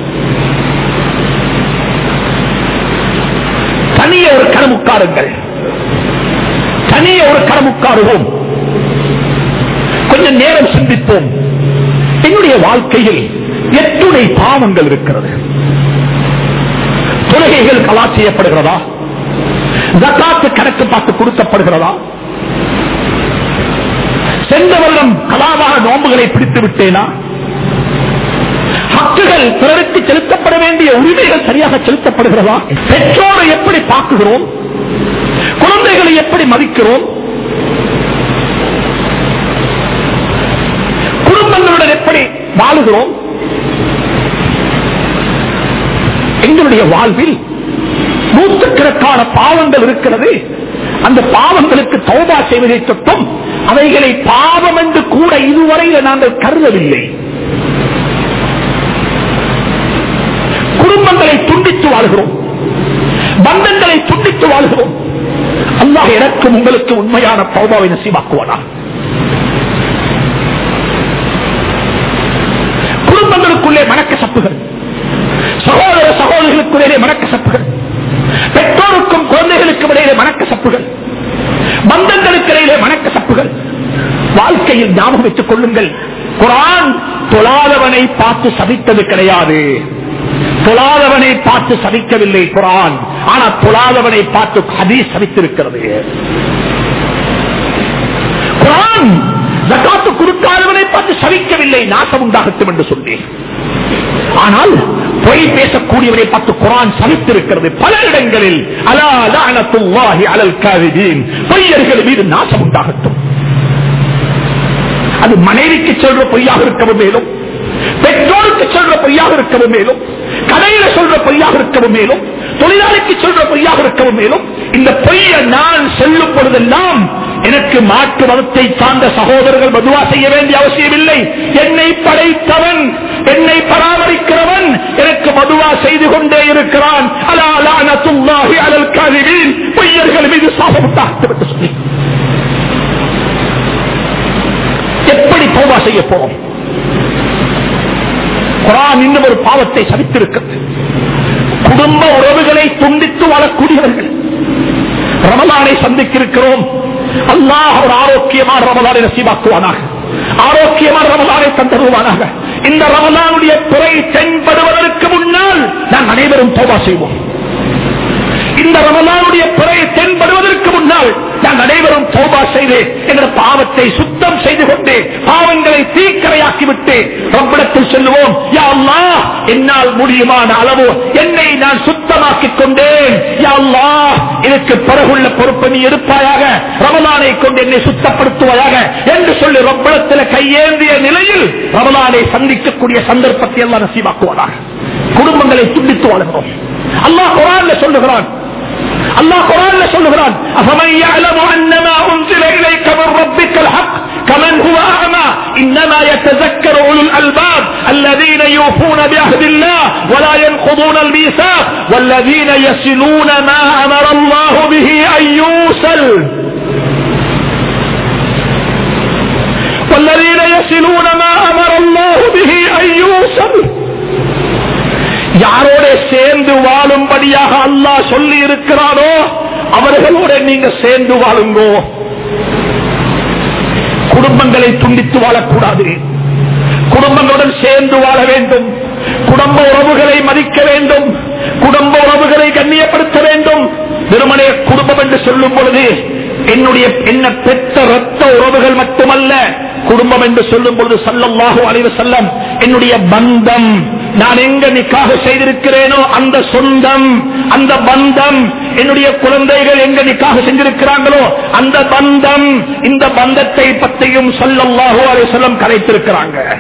தனிய ஒரு கடமுக்காருங்கள் தனிய ஒரு கடமுக்காருவோம் கொஞ்சம் நேரம் சிந்திப்போம் என்னுடைய வாழ்க்கையில் எத்துணை பாவங்கள் இருக்கிறது தொழுகைகள் கலா செய்யப்படுகிறதா ஜக்காத்து கணக்கு பார்த்து கொடுக்கப்படுகிறதா சென்ற வருடம் கலாவான நோம்புகளை பிடித்து விட்டேனா ஹக்குகள் பிறருக்கு செலுத்தப்பட வேண்டிய உரிமைகள் சரியாக செலுத்தப்படுகிறதா பெற்றோரை எப்படி பார்க்குகிறோம் குழந்தைகளை எப்படி மதிக்கிறோம் குடும்பங்களுடன் எப்படி வாழுகிறோம் எங்களுடைய வாழ்வில் நூற்றுக்கணக்கான பாவங்கள் இருக்கிறது அந்த பாவங்களுக்கு தௌபா செய்வதை தொட்டும் அவைகளை பாவம் என்று கூட இதுவரையில் நாங்கள் கருதவில்லை குடும்பங்களை துண்டித்து வாழ்கிறோம் பந்தங்களை துண்டித்து வாழ்கிறோம் அல்லாஹ் எனக்கும் உங்களுக்கு உண்மையான தௌபாவை நசீவாக்குவானா குடும்பங்களுக்குள்ளே மனக்கசப்புகள் சகோதர சகோதரிகளுக்குள்ளே மனக்கசப்புகள் பெற்றோருக்கும் குழந்தைகளுக்கும் இடையிலே மனக்கசப்புகள் பந்தங்களுக்கு இடையிலே மனக்கசப்புகள் வாழ்க்கையில் ஞாபகம் வைத்துக் கொள்ளுங்கள் குரான் தொழாதவனை பார்த்து சபித்தது கிடையாது தொழாதவனை பார்த்து சபிக்கவில்லை குரான் ஆனா தொழாதவனை பார்த்து ஹதீஸ் சபித்திருக்கிறது குரான் ஜக்காத்து கொடுக்காதவனை பார்த்து சபிக்கவில்லை நாசம் உண்டாகட்டும் என்று சொன்னேன் ஆனால் பொய் பேசக்கூடியவரை பார்த்து குரான் சலித்திருக்கிறது பல இடங்களில் அலா லஅனத்துல்லாஹி அலல் காதிபீன் பொய்யர்கள் மீது நாசம் உண்டாகட்டும் அது மனைவிக்கு சொல்ற பொய்யாக இருக்கவும் மேலும் பெற்றோருக்கு சொல்ற பொய்யாக இருக்கவும் மேலும் கடையில சொல்ற பொய்யாக இருக்கவும் மேலும் தொழிலாளிக்கு சொல்ற பொய்யாக இருக்கவும் மேலும் இந்த பொய்யை நான் சொல்லும் பொழுதெல்லாம் எனக்கு மாற்று மதத்தை சார்ந்த சகோதரர்கள் மதுவா செய்ய வேண்டிய அவசியமில்லை என்னை படைத்தவன் என்னை பராமரிக்கிறவன் எனக்கு மதுவா செய்து கொண்டே இருக்கிறான் அலாலானத்துல்லாஹி அலல் கருவின் பொய்யர்கள் மீது சாபமுட்டாக சொல்லி எப்படி தௌபா செய்ய போறோம் குரான் இன்னும் ஒரு பாவத்தை சவித்திருக்கிறது குடும்ப உறவுகளை துண்டித்து வாழக்கூடியவர்கள் ரமலானை சந்திக்கிருக்கிறோம் அல்லாஹ் ஒரு ஆரோக்கியமான ரமலானை நசீவாக்குவானாக ஆரோக்கியமான ரமலானை தந்தருவானாக இந்த ரமலானுடைய துறை தென்படுவதற்கு முன்னால் நாம் அனைவரும் தோபா செய்வோம் இந்த ரமலானுடைய பிறை தென்படுவதற்கு முன்னால் நாம் அனைவரும் தோபா செய்து என்ற பாவத்தை சுத்தம் செய்து கொண்டு பாவங்களை தீக்கரையாக்கிவிட்டு ரப்பிடத்தில் சொல்லுவோம் யா அல்லாஹ் என்னால் முடியுமான அளவு என்னை நான் சுத்தமாக்கிக் கொண்டேன் யா அல்லாஹ் இதற்கு பிறகுள்ள பொறுப்பை நீ எடுப்பாயாக ரமலானை கொண்டு என்னை சுத்தப்படுத்துவாயாக என்று சொல்லி ரப்பிடத்தில் கையேந்திய நிலையில் ரமலானை சந்திக்கக்கூடிய சந்தர்ப்பத்தை எல்லாம் நசீவாக்குவதாக குடும்பங்களை துண்டித்து வாழ்கிறோம் அல்லாஹ் குரான்ல சொல்லுகிறான் அல்லாஹ் குரான்ல சொல்லுகிறான் أفمن يعلم أن ما أنزل إليك من ربك الحق كمن هو أعمى إنما يتذكر أولو الألباب الذين يوفون بعهد الله ولا ينقضون الميثاق والذين يصلون ما أمر الله به أن يوصل والذين يصلون ما أمر الله به أن يوصل யாரோட சேர்ந்து வாழும்படியாக அல்லாஹ் சொல்லி இருக்கிறாரோ அவர்களோட நீங்க சேர்ந்து வாழுங்கோ குடும்பங்களை துண்டித்து வாழக்கூடாது குடும்பங்களுடன் சேர்ந்து வாழ வேண்டும் குடும்ப உறவுகளை மதிக்க வேண்டும் குடும்ப உறவுகளை கண்ணியப்படுத்த வேண்டும் வெறுமனே குடும்பம் என்று சொல்லும் பொழுது என்னுடைய என்ன பெற்ற ரத்த உறவுகள் மட்டுமல்ல குடும்பம் என்று சொல்லும் பொழுது சல்லல்லாஹு அலைவ செல்லம் என்னுடைய பந்தம் நான் எங்க நிக்காக செய்திருக்கிறேனோ அந்த சொந்தம் அந்த பந்தம் என்னுடைய குழந்தைகள் எங்க நிக்காக செஞ்சிருக்கிறாங்களோ அந்த பந்தம் இந்த பந்தத்தை பற்றியும் சல்லல்லாஹு அலைவ செல்லம் கலைத்திருக்கிறாங்க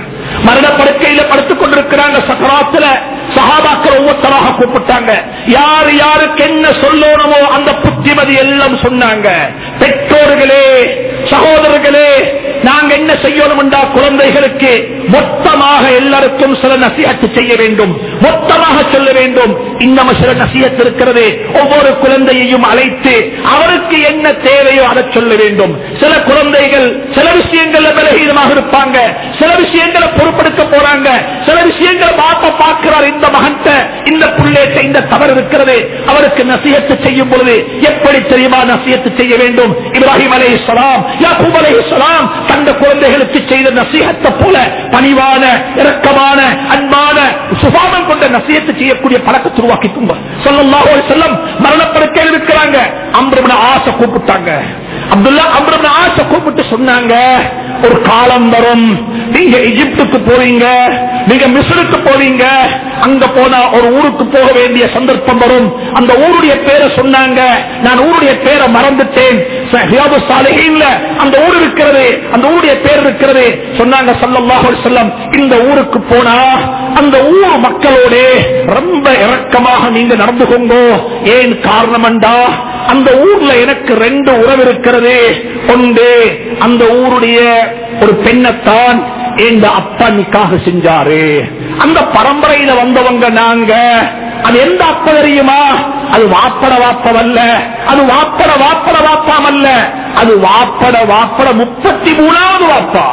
மரணப்படுக்கையில படுத்துக் கொண்டிருக்கிறாங்க சக்கராத்துல சகாபாக்கள் ஒவ்வொருத்தராக கூப்பிட்டாங்க யார் யாருக்கு என்ன சொல்லணுமோ அந்த புத்திமதி எல்லாம் சொன்னாங்க பெற்றோர்களே சகோதரர்களே நாங்க என்ன செய்யணும் என்றா குழந்தைகளுக்கு மொத்தமாக எல்லாருக்கும் சில நசியத்து செய்ய வேண்டும் மொத்தமாக சொல்ல வேண்டும் இன்னும் சில நசியத்து இருக்கிறது ஒவ்வொரு குழந்தையையும் அழைத்து அவருக்கு என்ன தேவையோ அதை சொல்ல வேண்டும் சில குழந்தைகள் சில விஷயங்கள்ல பலகீனமாக இருப்பாங்க சில விஷயங்களை பொறுப்படுத்த போறாங்க சில விஷயங்களை பாப்ப பார்க்கிறார் இந்த மகன்கிட்ட இந்த புள்ளேட்ட இந்த தவறு இருக்கிறது அவருக்கு நசியத்து செய்யும் பொழுது எப்படி தெரியுமா நசியத்து செய்ய வேண்டும் இப்ராஹிம் அலை இஸ்லாம் யாக்கூப் அலை இஸ்லாம் தந்த குழந்தைகளுக்கு செய்த நசியத்தை போல பணிவான இரக்கமான அன்பான சுபாவம் கொண்ட நசியத்தை செய்யக்கூடிய பழக்கத்தை உருவாக்கி சொல்லல்லாஹு அலைஹி வஸல்லம் மரணப்படுக்கையில் இருக்கிறாங்க அம்ருப்ன ஆசை கூப்பிட்டாங்க அப்துல்லா அம்ருப்ன ஆசை கூப்பிட்டு சொன்னாங்க ஒரு காலம் வரும் நீங்க எகிப்துக்கு போறீங்க நீங்க மிஸ்ருக்கு போறீங்க அங்க போனா ஒரு ஊருக்கு போக வேண்டிய சந்தர்ப்பம் வரும் அந்த ஊருடைய பேரை சொன்னாங்க நான் ஊருடைய பேரை மறந்துட்டேன் ரியாது சாலிஹீன்ல அந்த ஊர் இருக்கிறது அந்த ஊருடைய பேர் இருக்கிறது சொன்னாங்க ஸல்லல்லாஹு அலைஹி வஸல்லம் இந்த ஊருக்கு போனா அந்த ஊர் மக்களோட ரொம்ப இரக்கமாக நீங்க நடந்துகோங்க ஏன் காரணம்டா அந்த ஊர்ல எனக்கு ரெண்டு உறவு இருக்கிறது ஒன்று அந்த ஊருடைய ஒரு பெண்ணைத்தான் எங்க அப்பா நிக்காக செஞ்சாரு அந்த பரம்பரையில வந்தவங்க நாங்க அது எந்த அப்ப தெரியுமா அது வாப்பட வாப்பவல்ல அது வாப்பட வாப்பட வாப்பாமல்ல அது வாப்பட வாப்பட முப்பத்தி மூணாவது வாப்பா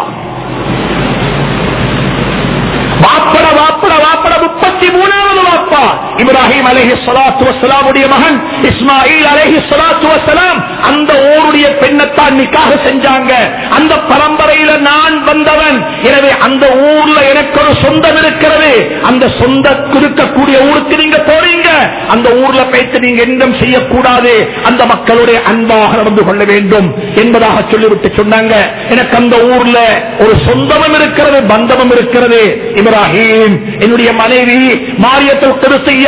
வாப்பட வாப்பட வாப்பட முப்பத்தி மூணாவது வாப்பா இப்ராஹிம் அலஹி சலாத்து வசலாமுடைய மகன் இஸ்மாயில் அலஹி சலாத்து வசலாம் அந்த ஊருடைய பெண்ணைத்தான் நிக்காக செஞ்சாங்க அந்த பரம்பரையில நான் வந்தவன் எனவே அந்த ஊர்ல எனக்கு ஒரு சொந்தம் இருக்கிறது அந்த சொந்த இருக்கக்கூடிய ஊருக்கு நீங்க போறீங்க அந்த ஊர்ல போய்த்து நீங்க எண்ணம் செய்யக்கூடாது அந்த மக்களுடைய அன்பாக நடந்து கொள்ள வேண்டும் என்பதாக சொல்லிவிட்டு சொன்னாங்க எனக்கு அந்த ஊர்ல ஒரு சொந்தமும் இருக்கிறது பந்தமும் இருக்கிறது இப்ராஹிம் என்னுடைய மனைவி மாரியத்தில் திருத்தையா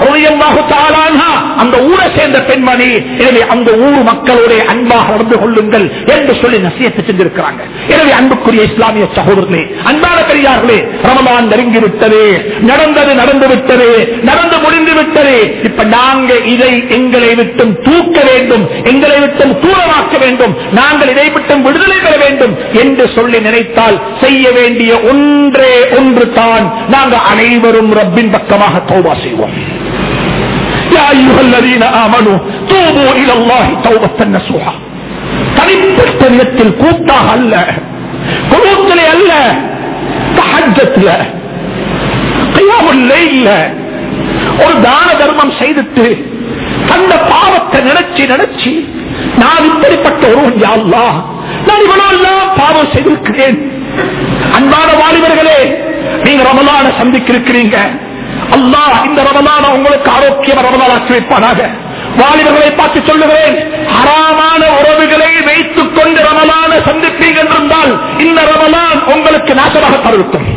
அந்த ஊரை சேர்ந்த பெண்மணி எனவே அந்த ஊர் மக்களுடைய அன்பாக நடந்து கொள்ளுங்கள் என்று சொல்லி நசியத்தை செஞ்சிருக்கிறாங்க எனவே அன்புக்குரிய இஸ்லாமிய சகோதரர்களே அன்பான பெரியார்களே ரமலான் நெருங்கி விட்டது நடந்தது நடந்து விட்டது நடந்து முடிந்து விட்டது இப்ப நாங்க இதை எங்களை விட்டும் தூக்க வேண்டும் எங்களை விட்டும் தூரமாக்க வேண்டும் நாங்கள் இதை விட்டும் விடுதலை பெற வேண்டும் என்று சொல்லி நினைத்தால் செய்ய வேண்டிய ஒன்றே ஒன்று தான் நாங்கள் அனைவரும் ரப்பின் பக்கமாக தௌபா செய்வோம் يا أيها الذين آمنوا توبوا إلى الله توبة نصوحا தனிப்பட்ட விதத்தில் கூட்டாக அல்ல குழுத்திலே அல்ல தஹஜத்துல கையாமுல்ல ஒரு தான தர்மம் செய்துட்டு அந்த பாவத்தை நினைச்சு நினைச்சு நான் இப்படிப்பட்ட ஒருவன் யாழ்லா நான் இவ்வளவு எல்லாம் பாவம் செய்திருக்கிறேன் அன்பான வாலிபர்களே நீங்க ரமலான சந்திக்கிறீங்க அல்லாஹ் இந்த ரமலான உங்களுக்கு ஆரோக்கியம் ரமலானாக்கி வைப்பானாக வாலிபர்களை பார்த்து சொல்லுகிறேன் ஹராமான உறவுகளை வைத்துக் கொண்டு ரமலான சந்திப்பீங்க என்றிருந்தால் இந்த ரமலான் உங்களுக்கு நாசமாக தருவிக்கும்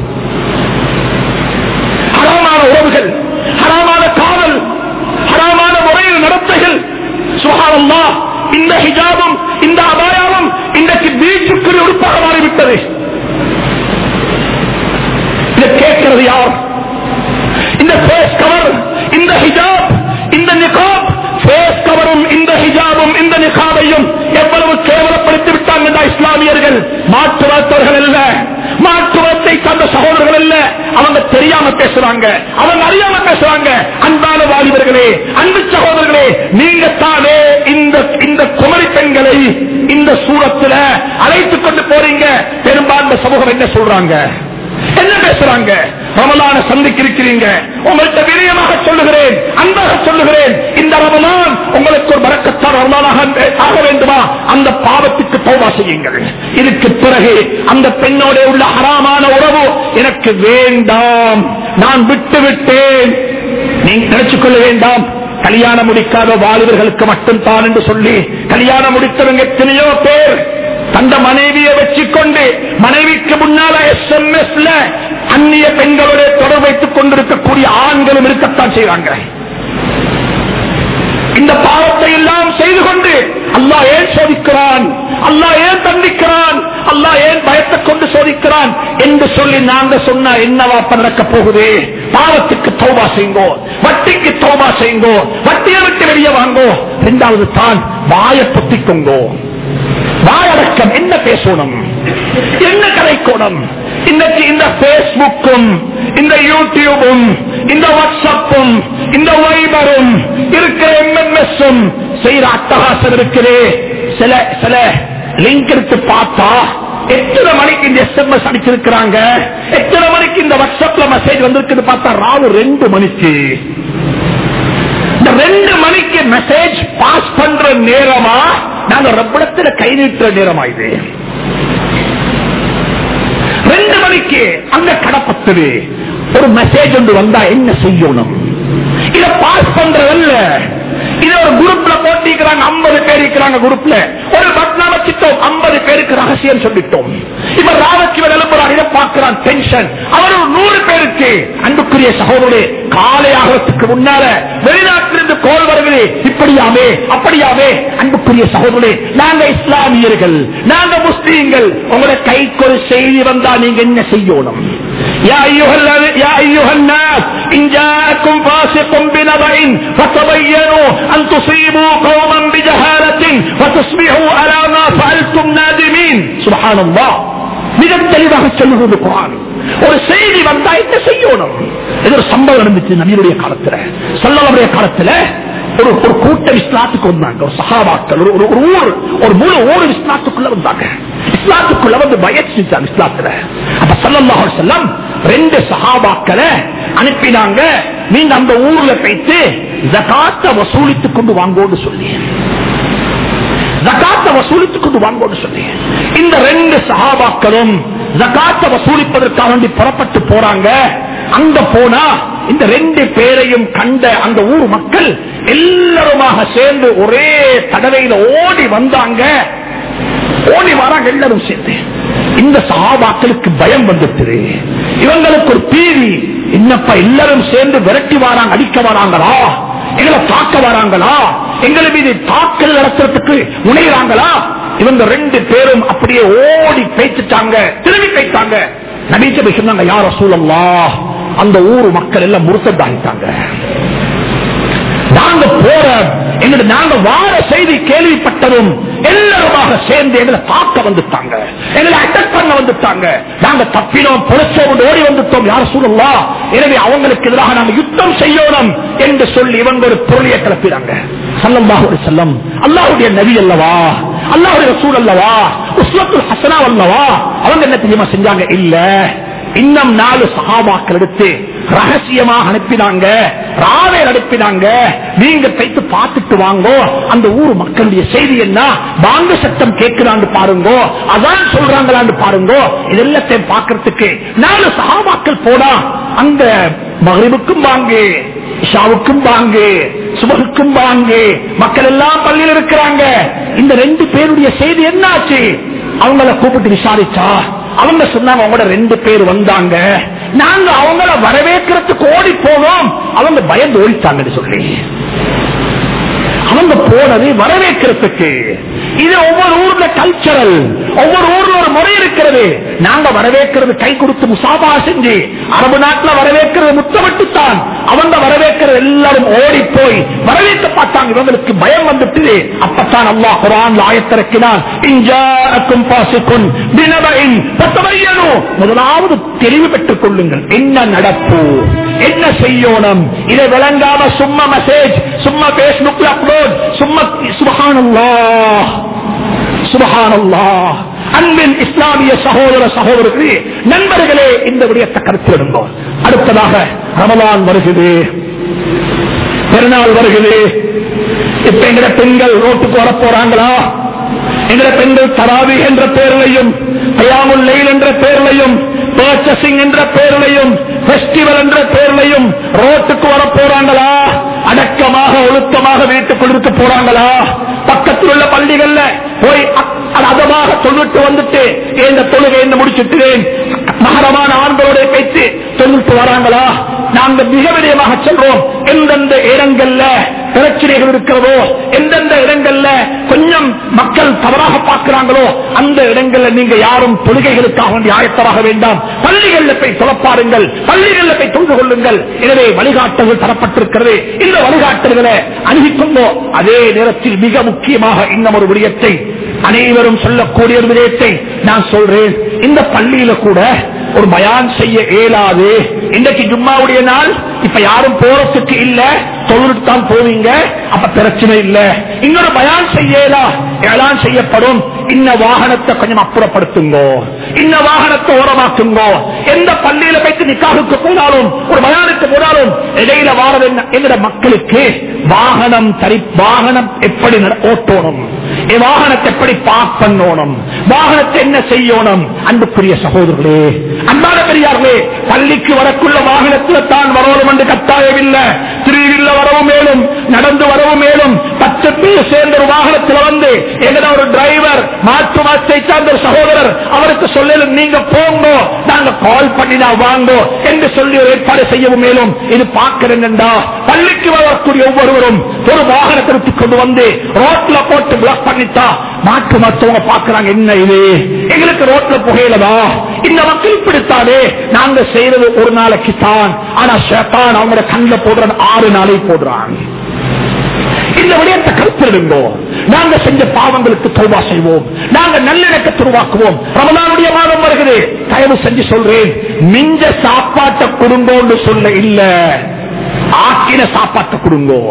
ஹராமான உறவுகள் ஹராமான காவல் ஹராமான முறையில் நடத்தைகள் சுகாரம்மா இந்த ஹிஜாபும் இந்த அபாயமும் இன்றைக்கு பீச்சுக்கு உறுப்பாக மாறிவிட்டது இதை கேட்கிறது யார் இந்த ஃபேஸ் கவர் இந்த ஹிஜாப் இந்த நிகாப் ஃபேஸ் கவரும் இந்த ஹிஜாபும் இந்த நிகாபையும் எவ்வளவு கேவலப்படுத்தி விட்டாங்க இந்த இஸ்லாமியர்கள் மாற்றுவத்தவர்கள் அல்ல மாற்றுவத்தை சார்ந்த சகோதரர்கள் அல்ல அவங்க தெரியாம பேசுறாங்க அவங்க அறியாம பேசுறாங்க அன்பான வாலிபர்களே அன்பு சகோதரர்களே நீங்க தானே இந்த இந்த குமரி பெண்களை இந்த சூரத்துல அழைத்துக் கொண்டு போறீங்க பெரும்பான்மை சமூகம் என்ன சொல்றாங்க என்ன பேசுறாங்க ரமலான சந்திக்கிறீங்க உங்கள்கிட்ட வினயமாக சொல்லுகிறேன் அன்பாக சொல்லுகிறேன் இந்த ரமலான் உங்களுக்கு ஒரு மறக்கத்தான் ரமலானாக ஆக வேண்டுமா அந்த பாவத்துக்கு தௌபா செய்யுங்கள் இதுக்கு பிறகு அந்த பெண்ணோட உள்ள ஹராமான உறவு எனக்கு வேண்டாம் நான் விட்டு விட்டேன் நீங்க நினைச்சுக் கொள்ள வேண்டாம் கல்யாணம் முடிக்காத வாலிபர்களுக்கு மட்டும் தான் என்று சொல்லி கல்யாணம் முடித்தவங்க எத்தனையோ பேர் தந்த மனைவியை வச்சுக்கொண்டு மனைவிக்கு முன்னால எஸ்எம்எஸ்ல அந்நிய பெண்களுடைய தொடர்பு வைத்துக் கொண்டிருக்கக்கூடிய ஆண்களும் இருக்கத்தான் செய்வாங்க இந்த பாவத்தை எல்லாம் செய்து கொண்டு அல்லாஹ் ஏன் சோதிக்கிறான் அல்லாஹ் ஏன் தண்டிக்கிறான் அல்லாஹ் ஏன் பயத்தை கொண்டு சோதிக்கிறான் என்று சொல்லி நாங்க சொன்னா என்னவா நடக்க போகுது பாவத்துக்கு தௌபா செய்யுங்கோ வட்டிக்கு தௌபா செய்யுங்கோ வட்டியை விட்டு வெளியே வாங்கோ இரண்டாவது தான் வாயை பொத்திக்கோங்கோ வாயடக்கம் என்ன பேசணும் என்ன கதைக்கோணம் இன்னைக்கு இந்த பேஸ்புக்கும் இந்த யூடியூபும் இந்த வாட்ஸ்அப்பும் இந்த வைபரும் இருக்கிற எம்எம்எஸும் செய்யற அட்டகாசம் இருக்குது சில சில லிங்க் எடுத்து பார்த்தா எத்தனை மணிக்கு இந்த எஸ்எம்எஸ் அடிச்சிருக்கிறாங்க எத்தனை மணிக்கு இந்த வாட்ஸ்அப்ல மெசேஜ் வந்திருக்குன்னு பார்த்தா ராவு ரெண்டு மணிக்கு இந்த ரெண்டு மணிக்கு மெசேஜ் பாஸ் பண்ற நேரமா நாங்க ரப்படத்துல கை நீட்டுற நேரமா இது ரெண்டு மணிக்கு அங்க கடப்பத்தது ஒரு மெசேஜ் ஒன்று வந்தா என்ன செய்யணும் இத பாஸ் பண்றதல்ல இத ஒரு குரூப்ல போட்டிக்கிறாங்க ஐம்பது பேர் இருக்கிறாங்க குரூப்ல ஒரு பட்னா வச்சுட்டோம் ஐம்பது பேருக்கு ரகசியம் சொல்லிட்டோம் இப்ப ராவச்சி எழுப்புறான் இதை பார்க்கிறான் டென்ஷன் அவர் ஒரு நூறு பேருக்கு அன்புக்குரிய சகோதரே காலை ஆகிறதுக்கு முன்னால வெளிநாட்டிலிருந்து கோல் வருகிறது இப்படியாமே அப்படியாமே அன்புக்குரிய சகோதரே நாங்க இஸ்லாமியர்கள் நாங்க முஸ்லீம்கள் உங்களோட கைக்கு ஒரு செய்தி வந்தா நீங்க என்ன செய்யணும் يا أيها, الذي- يا أيها الناس إن جاءكم فاسق بنبأ فتبينوا أن تصيبوا قوما بجهالة فتصبحوا على ما فعلتم نادمين سبحان الله மிக தெளிவாக சொல்லுகிறது குரான் ஒரு செய்தி வந்தா என்ன செய்யணும் இது ஒரு சம்பவம் நடந்துச்சு நபியுடைய காலத்துல சொல்லவருடைய காலத்துல ஒரு ஒரு கூட்டம் இஸ்லாத்துக்கு வந்தாங்க ஒரு சகாபாக்கள் ஒரு ஒரு ஊர் ஒரு முழு ஊர் இஸ்லாத்துக்குள்ள வந்தாங்க இஸ்லாத்துக்குள்ள வந்து பயத்து செஞ்சாங்க இஸ்லாத்துல அப்ப சல்லல்லாஹு அலைஹி வஸல்லம் ரெண்டு சஹாபாக்களை அனுப்பினாங்க நீங்க அந்த ஊர்ல போயிட்டு ஜகாத்த வசூலித்துக் கொண்டு வாங்கோன்னு சொல்லி ஜகாத்த வசூலித்துக் கொண்டு வாங்கோன்னு சொல்லி இந்த ரெண்டு சஹாபாக்களும் ஜகாத்த வசூலிப்பதற்காக வேண்டி புறப்பட்டு போறாங்க அங்க போனா இந்த ரெண்டு பேரையும் கண்ட அந்த ஊர் மக்கள் எல்லாருமாக சேர்ந்து ஒரே தடவையில ஓடி வந்தாங்க ஓடி வராங்க எல்லாரும் சேர்ந்து இந்த சகாபாக்களுக்கு பயம் வந்துட்டு இவங்களுக்கு ஒரு பீதி என்னப்பா எல்லாரும் சேர்ந்து விரட்டி வராங்க அடிக்க வராங்களா எங்களை தாக்க வராங்களா எங்களை மீது தாக்கல் நடத்துறதுக்கு முனைகிறாங்களா இவங்க ரெண்டு பேரும் அப்படியே ஓடி பேச்சுட்டாங்க திரும்பி பேசிட்டாங்க நபீச்சபை சொன்னாங்க யார சூழல்லா அந்த ஊர் மக்கள் எல்லாம் முருசத்தாகிட்டாங்க நாங்க போற எங்க நாங்க வார செய்தி கேள்விப்பட்டதும் எல்லாருமாக சேர்ந்து எங்களை தாக்க வந்துட்டாங்க எங்களை அட்டாக் பண்ண வந்துட்டாங்க நாங்க தப்பினோம் பொழைச்சோம் ஓடி வந்துட்டோம் யார் சொல்லலாம் எனவே அவங்களுக்கு எதிராக நாங்க யுத்தம் செய்யணும் என்று சொல்லி இவங்க ஒரு பொருளியை கிளப்பினாங்க சல்லல்லாஹு செல்லம் அல்லாஹுடைய நபி அல்லவா அல்லாஹுடைய சூழ் அல்லவா உஸ்லத்துல் ஹசனா அல்லவா அவங்க என்ன தெரியுமா செஞ்சாங்க இல்ல இன்னும் நாலு சகாபாக்கள் எடுத்து ரகசியமாக அனுப்பினாங்க ராவே அனுப்பினாங்க நீங்க தைத்து பார்த்துட்டு வாங்கோ அந்த ஊர் மக்களுடைய செய்தி என்ன வாங்க சத்தம் கேட்கிறான்னு பாருங்க அதான் சொல்றாங்களான்னு பாருங்க இதெல்லாத்தையும் பார்க்கறதுக்கு நாலு சகாபாக்கள் போனா அந்த மகரிபுக்கும் வாங்கு ஷாவுக்கும் வாங்கு சுபகுக்கும் வாங்கு மக்கள் எல்லாம் பள்ளியில் இருக்கிறாங்க இந்த ரெண்டு பேருடைய செய்தி என்னாச்சு அவங்கள கூப்பிட்டு விசாரிச்சா அவங்க சொன்னாங்க அவங்களோட ரெண்டு பேர் வந்தாங்க நாங்க அவங்கள வரவேற்கிறதுக்கு ஓடி போனோம் அவங்க பயந்து ஓடித்தாங்கன்னு சொல்லி அவங்க போனது வரவேற்கிறதுக்கு இது ஒவ்வொரு ஊர்ல கல்ச்சரல் ஒவ்வொரு ஊர்ல ஒரு முறை இருக்கிறது நாங்க வரவேற்கிறது கை கொடுத்து முசாபா செஞ்சு அரபு நாட்டுல வரவேற்கிறது முத்தமிட்டுத்தான் அவங்க வரவேற்கிறது எல்லாரும் ஓடி போய் வரவேற்க பார்த்தாங்க இவங்களுக்கு பயம் வந்துட்டு அப்பத்தான் அல்லாஹ் குரான் ஆயத்திறக்கினான் இஞ்சாக்கும் பாசிக்கும் தினபைன் பத்தமையனோ முதலாவது தெளிவு பெற்றுக் கொள்ளுங்கள் என்ன நடப்பு என்ன செய்யணும் இதை விளங்காம சும்மா மெசேஜ் சும்மா பேஸ்புக்ல அப்லோட் சும்மா சுபஹானல்லா சுபஹானல்லா அன்பின் இஸ்லாமிய சகோதர சகோதரர்களே நண்பர்களே இந்த விடயத்தை கருத்திடுங்க அடுத்ததாக ரமலான் வருகிறது பெருநாள் வருகிறது இப்ப எங்கட பெண்கள் ரோட்டுக்கு வர போறாங்களா எங்கட பெண்கள் தராவி என்ற பேரிலையும் கயாமுல் லெயில் என்ற பேரிலையும் பர்ச்சசிங் என்ற பேரிலையும் பெஸ்டிவல் என்ற பேரிலையும் ரோட்டுக்கு வர போறாங்களா அடக்கமாக ஒழுக்கமாக வீட்டுக்குள் இருக்க போறாங்களா பக்கத்தில் உள்ள பள்ளிகள்ல போய் அக்- அதமாக தொழுட்டு வந்துட்டு இந்த தொழுகை என்ன முடிச்சுட்டுவேன் மகரமான ஆண்களோட பேச்சு தொழுட்டு வராங்களா நாங்கள் மிக விடயமாக சொல்றோம் எந்தெந்த இடங்கள்ல பிரச்சனைகள் இருக்கிறதோ எந்தெந்த இடங்கள்ல கொஞ்சம் மக்கள் தவறாக பார்க்கிறாங்களோ அந்த இடங்கள்ல நீங்க யாரும் தொழுகைகளுக்காக வேண்டிய ஆயத்தமாக வேண்டாம் பள்ளிகள்ல போய் துறப்பாருங்கள் பள்ளிகள்ல போய் தொழுது கொள்ளுங்கள் எனவே வழிகாட்டல்கள் தரப்பட்டிருக்கிறது இந்த வழிகாட்டல்களை அணுகிக்கொண்டோ அதே நேரத்தில் மிக முக்கியமாக இன்னும் ஒரு விடயத்தை அனைவரும் சொல்லக்கூடிய ஒரு விடயத்தை நான் சொல்றேன் இந்த பள்ளியில கூட ஒரு பயான் செய்ய இயலாது இன்றைக்கு ஜும்மாவுடைய நாள் இப்ப யாரும் போறதுக்கு இல்ல தொழிலுக்கு தான் போவீங்க அப்ப பிரச்சனை இல்ல இன்னொரு பயான் செய்யலா ஏலான் செய்யப்படும் இந்த வாகனத்தை கொஞ்சம் அப்புறப்படுத்துங்கோ இந்த வாகனத்தை ஓரமாக்குங்கோ எந்த பள்ளியில போயிட்டு நிக்காவுக்கு போனாலும் ஒரு பயானுக்கு போனாலும் இடையில வாரது என்ன எங்கட மக்களுக்கு வாகனம் தரி வாகனம் எப்படி நட- ஓட்டணும் என் வாகனத்தை எப்படி பார்க் பண்ணணும் வாகனத்தை என்ன செய்யணும் அன்புக்குரிய சகோதரர்களே அன்பான பெரியார்களே பள்ளிக்கு வரக்குள்ள வாகனத்தில் தான் வரணும் என்று கட்டாயமில்லை திருவில்ல வரவும் மேலும் நடந்து வரவும் மேலும் பத்து பேர் சேர்ந்த ஒரு வாகனத்தில் வந்து எங்கட ஒரு டிரைவர் மாற்று மாற்றை சார்ந்த ஒரு சகோதரர் அவருக்கு சொல்லலும் நீங்க போங்க நாங்க கால் பண்ணினா வாங்க என்று சொல்லி ஒரு ஏற்பாடு செய்யவும் மேலும் இது பார்க்கிறேன் என்றா பள்ளிக்கு வரக்கூடிய ஒவ்வொருவரும் ஒரு வாகனத்தை எடுத்துக் கொண்டு வந்து ரோட்ல போட்டு பிளாக் பண்ணிட்டா மாற்று மற்றவங்க பார்க்கறாங்க என்ன இது எங்களுக்கு ரோட்ல புகையிலதா இந்த மக்கள் இப்படித்தானே நாங்க செய்யறது ஒரு நாளைக்கு தான் ஆனா ஷேத்தான் அவங்களோட கண்ணில் போடுற ஆறு நாளைக்கு போடுறான் இந்த விடயத்தை கருத்திடுங்கோ நாங்க செஞ்ச பாவங்களுக்கு தௌபா செய்வோம் நாங்க நல்லிணக்கத்தை உருவாக்குவோம் ரமலானுடைய மாதம் வருகிறது தயவு செஞ்சு சொல்றேன் மிஞ்ச சாப்பாட்டை கொடுங்கோன்னு சொல்ல இல்ல ஆக்கின சாப்பாட்டை கொடுங்கோ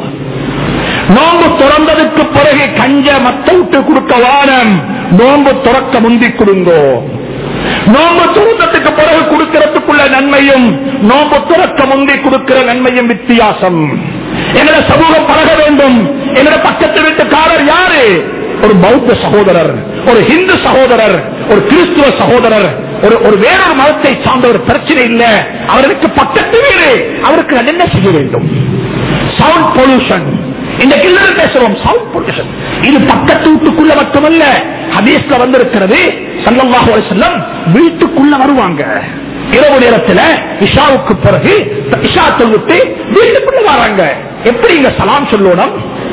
நோம்பு துறந்ததுக்கு பிறகு கஞ்ச மத்த விட்டு கொடுக்க வானம் நோம்பு துறக்க முந்தி கொடுங்கோ நோம்பு துறந்ததுக்கு பிறகு கொடுக்கிறதுக்குள்ள நன்மையும் நோம்பு துறக்க முந்தி கொடுக்கிற நன்மையும் வித்தியாசம் எங்களோட சமூகம் பழக வேண்டும் எங்களோட பக்கத்து வீட்டுக்காரர் யாரு ஒரு பௌத்த சகோதரர் ஒரு ஹிந்து சகோதரர் ஒரு கிறிஸ்துவ சகோதரர் ஒரு ஒரு வேறொரு மதத்தை சார்ந்த ஒரு பிரச்சனை இல்ல அவருக்கு பக்கத்து வீடு அவருக்கு நான் என்ன செய்ய வேண்டும் சவுண்ட் பொல்யூஷன் இந்த கில்லர் பேசுறோம் சவுண்ட் பொல்யூஷன் இது பக்கத்து வீட்டுக்குள்ள மட்டுமல்ல ஹதீஸ்ல வந்திருக்கிறது சல்லல்லாஹு அலைஹி வஸல்லம் வீட்டுக்குள்ள வருவாங்க இரவு நேரத்துல இஷாவுக்கு பிறகு இஷா தொழுவிட்டு வீட்டுக்குள்ள வராங்க எப்படி இங்க சலாம் சொல்லணும்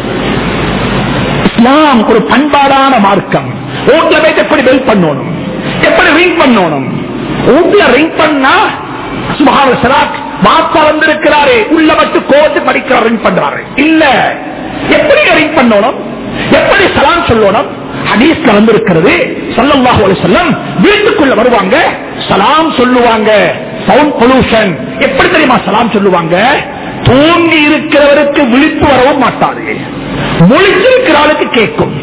இஸ்லாம் ஒரு பண்பாடான மார்க்கம் வீட்டுல போயிட்டு எப்படி பெல் பண்ணணும் எப்படி ரிங் பண்ணணும் வீட்டுல ரிங் பண்ணா சுபஹான சலாத் பாப்பா வந்திருக்கிறாரு உள்ள மட்டும் கோத்து படிக்கிற ரிங் பண்றாரு இல்ல எப்படி ரிங் பண்ணணும் எப்படி சலாம் சொல்லணும் ஹதீஸ்ல வந்திருக்கிறது ஸல்லல்லாஹு அலைஹி வஸல்லம் வீட்டுக்குள்ள வருவாங்க சலாம் சொல்லுவாங்க சவுண்ட் பொல்யூஷன் எப்படி தெரியுமா சலாம் சொல்லுவாங்க தூங்கி இருக்கிறவருக்கு விழிப்பு வரவும் மாட்டாது முழிச்சிருக்கிற ஆளுக்கு கேட்கும்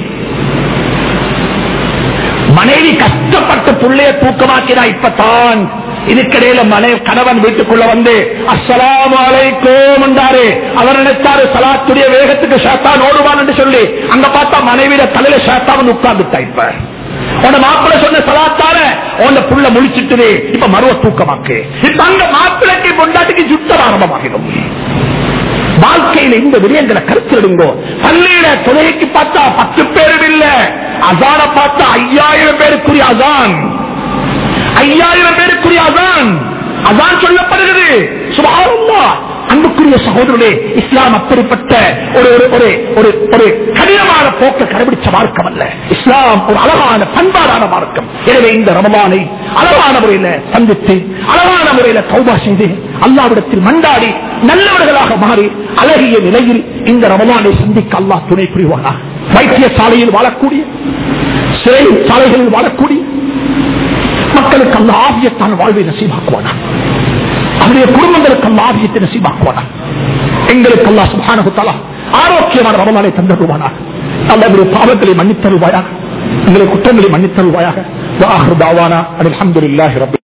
மனைவி கஷ்டப்பட்ட புள்ளைய தூக்கமாக்கினா இப்பதான் இதுக்கிடையில மனை கணவன் வீட்டுக்குள்ள வந்து அஸ்ஸலாமு அலைக்கும் என்றாரு அவர் நினைச்சாரு சலாத்துடைய வேகத்துக்கு ஷேத்தான் ஓடுவான் என்று சொல்லி அங்க பார்த்தா மனைவியில தலையில ஷேத்தான் உட்கார்ந்துட்டா இப்ப உன மாப்பிள்ள சொன்ன சலாத்தார உன்ன புள்ள முழிச்சிட்டு இப்ப மருவ தூக்கமாக்கு இப்ப அங்க மாப்பிளைக்கு பொண்டாட்டிக்கு சுத்தம் ஆரம்பமாகிடும் வாழ்க்கையில இந்த விடயங்களை கருத்திடுங்கோ பள்ளியில தொலைக்கு பார்த்தா பத்து பேரும் இல்ல அசான பார்த்தா ஐயாயிரம் பேருக்குரிய அசான் ஐயாயிரம் பேருக்குரிய அசான் அதான் சொல்லப்படுகிறது சுபாவம்மா அன்புக்குரிய சகோதரர்களே இஸ்லாம் அப்படிப்பட்ட ஒரு ஒரு ஒரு ஒரு ஒரு கடினமான போக்க கடைபிடிச்ச மார்க்கம் அல்ல இஸ்லாம் ஒரு அழகான பண்பாடான மார்க்கம் எனவே இந்த ரமலானை அழகான முறையில சந்தித்து அழகான முறையில தௌபா செய்து அல்லாவிடத்தில் மண்டாடி நல்லவர்களாக மாறி அழகிய நிலையில் இந்த ரமலானை சந்திக்க அல்லாஹ் துணை புரிவானா வைத்தியசாலையில் வாழக்கூடிய சிறை சாலைகளில் வாழக்கூடிய மக்களுக்கு அந்த ஆவியத்தான வாழ்வை நசீபாக்குவானா அவருடைய குடும்பங்களுக்கு அல்ல ஆவியத்தை நசீபாக்குவானா எங்களுக்கு அல்லா சுபானகுத்தாலா ஆரோக்கியமான ரமலானை தந்தருவானா அல்ல பாவங்களை மன்னித்தருவாயாக எங்களை குற்றங்களை மன்னித்தருவாயாக வாஹர் தாவானா அலமதுல்லாஹி ரபி